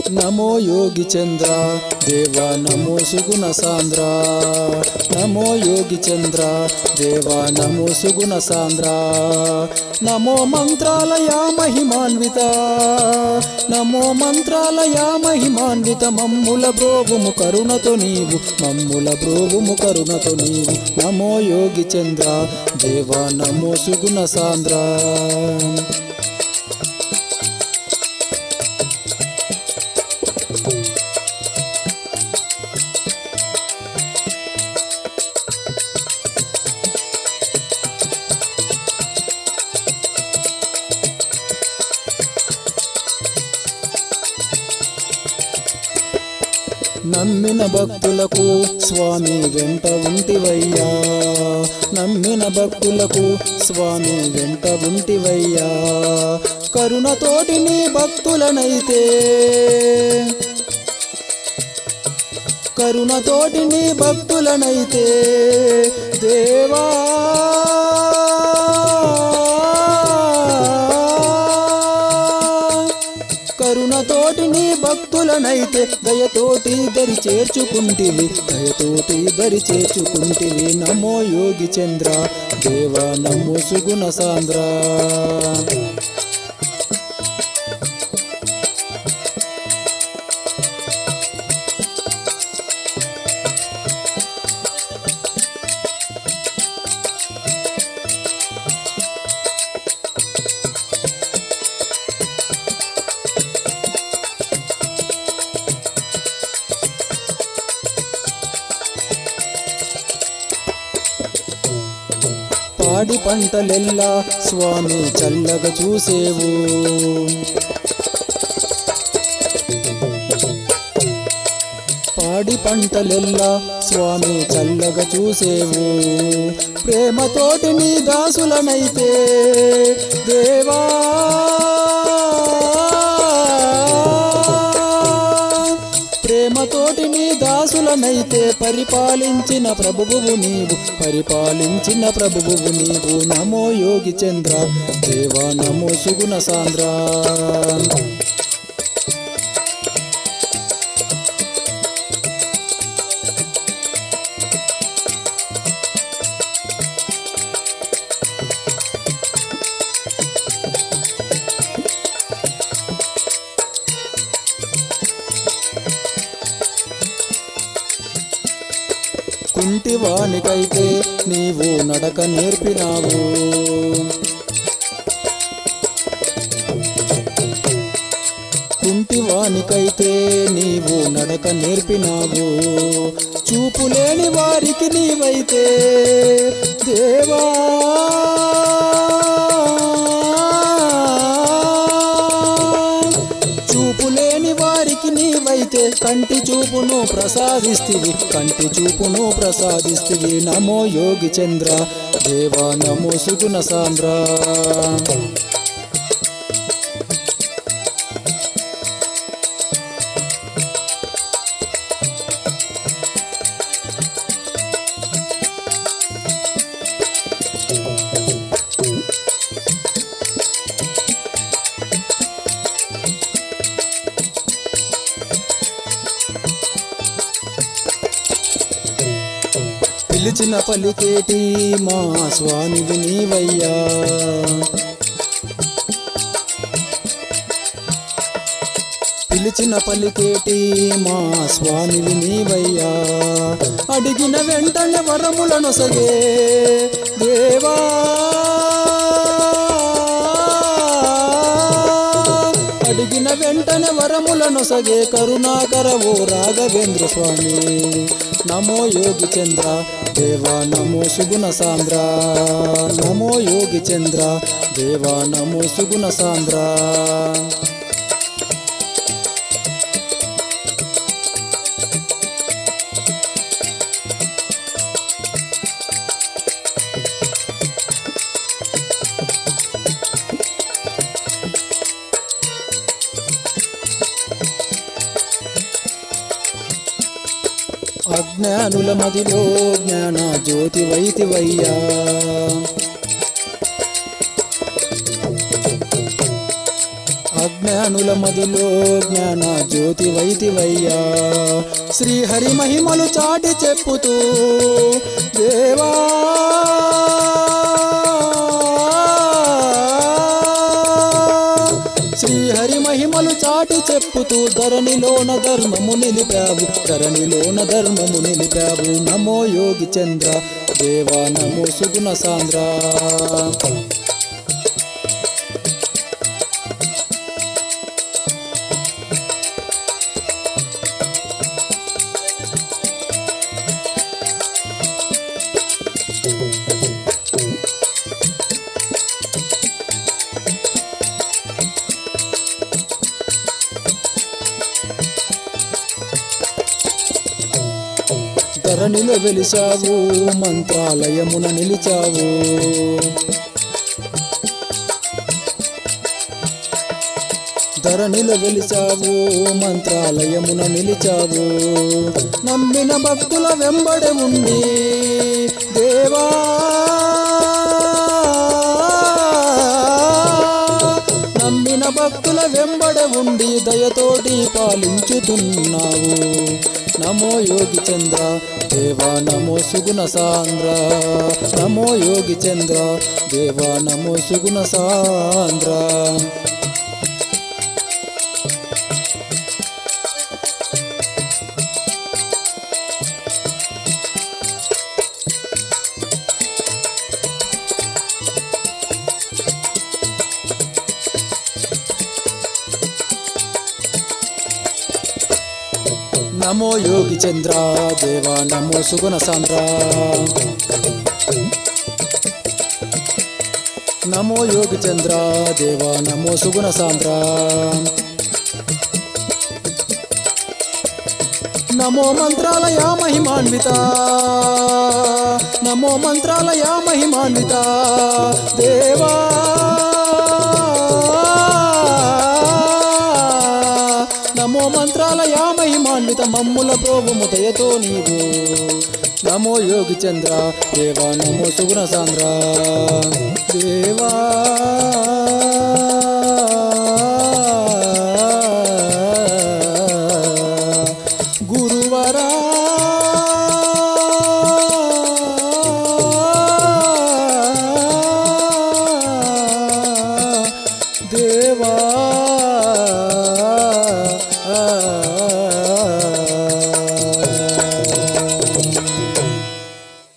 నమో యోగి చంద్ర దేవా నమో సుగుణ సాంద్ర నమో యోగి చంద్ర దేవా నమో సుగుణ సాంద్ర నమో మంత్రాలయ మహిమాన్విత నమో మంత్రాలయ మహిమాన్విత మమ్ముల బ్రోవుము కరుణతో నీవు మమ్ముల బ్రోవుము కరుణతో నీవు నమో యోగి చంద్ర దేవా నమో సుగుణ సాంద్ర నమ్మిన భక్తులకు స్వామి వెంట ఉంటివయ్యా నమ్మిన భక్తులకు స్వామి వెంట ఉంటివయ్యా కరుణతోటి నీ భక్తులనైతే కరుణతోటి నీ భక్తులనైతే దేవా కరుణతోటి నీ భక్తులనైతే దయతోటి దరి చేర్చుకుంటివి దయతోటి దరి చేర్చుకుంటివి నమో యోగి చంద్ర దేవా నమో సుగుణ సాంద్ర పాడి పంటలెల్లా స్వామి చల్లగా చూసేవు పాడి పంటలెల్లా స్వామి చల్లగా చూసేవు ప్రేమతోటి నీ దాసులనైతే దేవా ప్రేమతోటి నీ దాసులనైతే పరిపాలించిన ప్రభువు నీవు పరిపాలించిన ప్రభువు నీవు నమో యోగి చంద్ర దేవా నమో సుగుణ సాంద్ర కుంటివానికైతే నీవు నడక నేర్పినావు కుంటివానికైతే నీవు నడక నేర్పినావు చూపులేని వారికి నీవైతే దేవా చూపులేని వారికి నీవైతే కంటి చూపును ప్రసాదిస్తివి కంటి చూపును ప్రసాదిస్తివి నమో యోగి చంద్ర దేవా నమో సుగుణ సాంద్ర పిలిచిన పలికేటి మా స్వామివి నీవయ్యా పిలిచిన పలికేటి మా స్వామివి నీవయ్యా అడిగిన వెంటనే వరములనొసగే దేవా అడిగిన వెంటనే వరములనొసగే కరుణాకర ఓ రాఘవేంద్ర స్వామి నమో యోగి చంద్ర దేవా నమో సుగుణ సాంద్ర నమో యోగి చంద్ర దేవా నమో సుగుణ సాంద్ర అజ్ఞానుల మదిలో జ్ఞాన జ్యోతి వైతివయ్యా అజ్ఞానుల మదిలో జ్ఞాన జ్యోతి వైతివయ్యా శ్రీహరి మహిమలు చాటి చెప్పుతూ దేవా శ్రీహరి మహిమలు చాటి చెప్పుతూ ధరణిలోన ధర్మము నిలిపావు ధరణిలోన ధర్మము నిలిపావు నమో యోగి చంద్ర దేవా నమో సుగుణ సాంద్ర ధరణిలో వెలిచావు మంత్రాలయమున నిలిచావు ధరణిలో వెలిచావు మంత్రాలయమున నిలిచావు నమ్మిన భక్తుల వెంబడి ఉండి దేవా నమ్మిన భక్తుల వెంబడ ఉండి దయతోటి పాలించుతున్నావు నమో యోగి చంద్ర దేవా నమో సుగుణ సాంద్ర నమో యోగి చంద్ర దేవా నమో సుగుణ సాంద్ర నమో యోగి చంద్ర దేవా నమో సుగుణ సాంద్ర నమో యోగి చంద్ర దేవా నమో సుగుణ సాంద్ర నమో మంత్రాలయ మహిమాన్విత నమో మంత్రాలయ మహిమాన్విత దేవా నమో మంత్రాలయ మహిమాన్విత మమ్ముల ప్రోభుము దయతో నీవు నమో యోగి చంద్ర దేవా నమో సుగుణ సాంద్ర దేవా